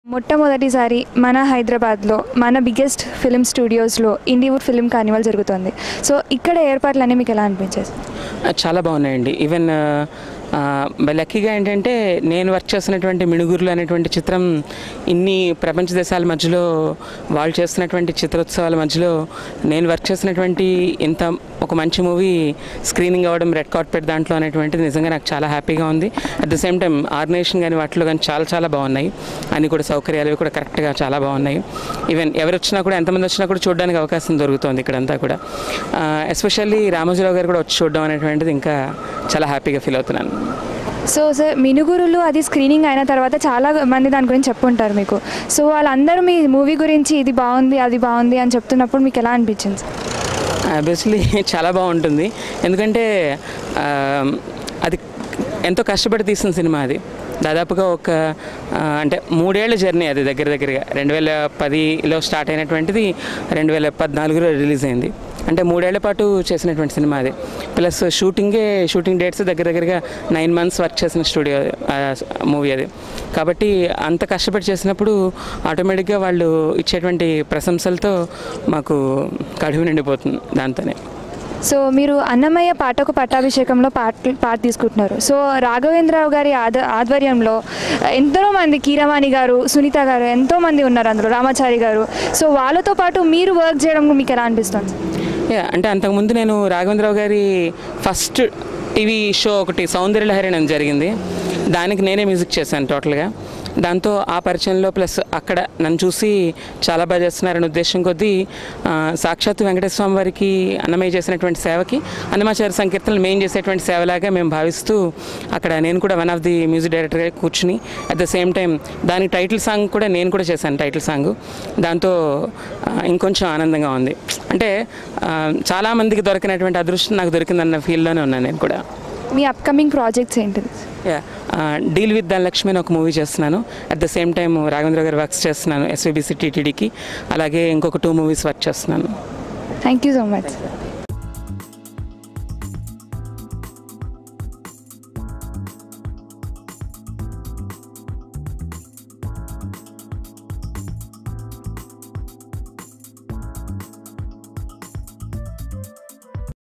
మొట్టమొదటిసారి మన హైదరాబాద్లో మన బిగ్గెస్ట్ ఫిలిం స్టూడియోస్లో ఇండివుడ్ ఫిలిం కార్నివల్ జరుగుతుంది సో ఇక్కడ ఏర్పాట్లన్నీ మీకు ఎలా అనిపించేది చాలా బాగున్నాయండి ఈవెన్ లక్కీగా ఏంటంటే నేను వర్క్ చేస్తున్నటువంటి మిణుగురులు అనేటువంటి చిత్రం ఇన్ని ప్రపంచ దేశాల మధ్యలో వాళ్ళు చేస్తున్నటువంటి చిత్రోత్సవాల మధ్యలో నేను వర్క్ చేసినటువంటి ఇంత ఒక మంచి మూవీ స్క్రీనింగ్ అవ్వడం రెడ్ కార్పెట్ దాంట్లో అనేటువంటిది నిజంగా నాకు చాలా హ్యాపీగా ఉంది at the same time organization కానీ వాటిలో కానీ చాలా చాలా బాగున్నాయి అన్ని కూడా సౌకర్యాలు అవి కూడా కరెక్ట్గా చాలా బాగున్నాయి ఈవెన్ ఎవరు వచ్చినా కూడా ఎంతమంది వచ్చినా కూడా చూడడానికి అవకాశం దొరుకుతుంది ఇక్కడంతా కూడా ఎస్పెషల్లీ రామోజీరావు గారు కూడా వచ్చి చూడడం అనేటువంటిది ఇంకా చాలా హ్యాపీగా ఫీల్ అవుతున్నాను సో సార్ మినుగురులు అది స్క్రీనింగ్ అయిన తర్వాత చాలా మంది దాని గురించి చెప్పుంటారు మీకు సో వాళ్ళందరూ మీ మూవీ గురించి ఇది బాగుంది అది బాగుంది అని చెప్తున్నప్పుడు మీకు ఎలా అనిపించింది సార్ ఆబ్వియస్లీ చాలా బాగుంటుంది ఎందుకంటే ఆ, అది ఎంతో కష్టపడి తీసిన సినిమా అది దాదాపుగా ఒక ఆ, అంటే మూడేళ్ల జర్నీ అది దగ్గర దగ్గరగా రెండు వేల పదిలో స్టార్ట్ అయినటువంటిది రెండు వేల పద్నాలుగులో రిలీజ్ అయింది అంటే మూడేళ్ల పాటు చేసినటువంటి సినిమా అది ప్లస్ షూటింగే షూటింగ్ డేట్స్ దగ్గర దగ్గరగా నైన్ మంత్స్ వర్క్ చేసిన స్టూడియో మూవీ అది కాబట్టి అంత కష్టపడి చేసినప్పుడు ఆటోమేటిక్గా వాళ్ళు ఇచ్చేటువంటి ప్రశంసలతో మాకు కడుపు నిండిపోతుంది దాంతోనే సో మీరు అన్నమయ్య పాటకు పట్టాభిషేకంలో పాట పాట తీసుకుంటున్నారు సో రాఘవేంద్రరావు గారి ఆద ఆధ్వర్యంలో ఎంతో మంది కీరవాణి గారు సునీత గారు ఎంతో మంది ఉన్నారు అందులో రామాచారి గారు సో వాళ్ళతో పాటు మీరు వర్క్ చేయడం మీకు ఎలా అనిపిస్తుంది యా అంటే అంతకుముందు నేను రాఘవేంద్రరావు గారి ఫస్ట్ టీవీ షో ఒకటి సౌందర్య లహరి అని జరిగింది దానికి నేనే మ్యూజిక్ చేశాను టోటల్గా దాంతో ఆ పరిచయంలో ప్లస్ అక్కడ నన్ను చూసి చాలా బాగా చేస్తున్నారనే ఉద్దేశం కొద్దీ ఆ, సాక్షాత్తు వెంకటేశ్వర స్వామి వారికి అన్నమయ్య చేసినటువంటి సేవకి అన్నమాచార్య సంకీర్తనలు మేము చేసేటువంటి సేవలాగా మేము భావిస్తూ అక్కడ నేను కూడా వన్ ఆఫ్ ది మ్యూజిక్ డైరెక్టర్గా కూర్చుని అట్ ద సేమ్ టైం దానికి టైటిల్ సాంగ్ కూడా నేను కూడా చేశాను టైటిల్ సాంగ్ దాంతో ఆ, ఇంకొంచెం ఆనందంగా ఉంది అంటే ఆ, చాలామందికి దొరికినటువంటి అదృష్టం నాకు దొరికిందన్న ఫీల్డ్లోనే ఉన్నాను నేను కూడా మీ అప్కమింగ్ ప్రాజెక్ట్స్ ఏంటిది యా డీల్ విత్ ధనలక్ష్మి అని ఒక మూవీ చేస్తున్నాను at the same time Raghavendra గారు వర్క్స్ చేస్తున్నాను ఎస్వీబీసీ టీటీడీకి అలాగే ఇంకొక టూ మూవీస్ వర్క్ చేస్తున్నాను థ్యాంక్ యూ సో మచ్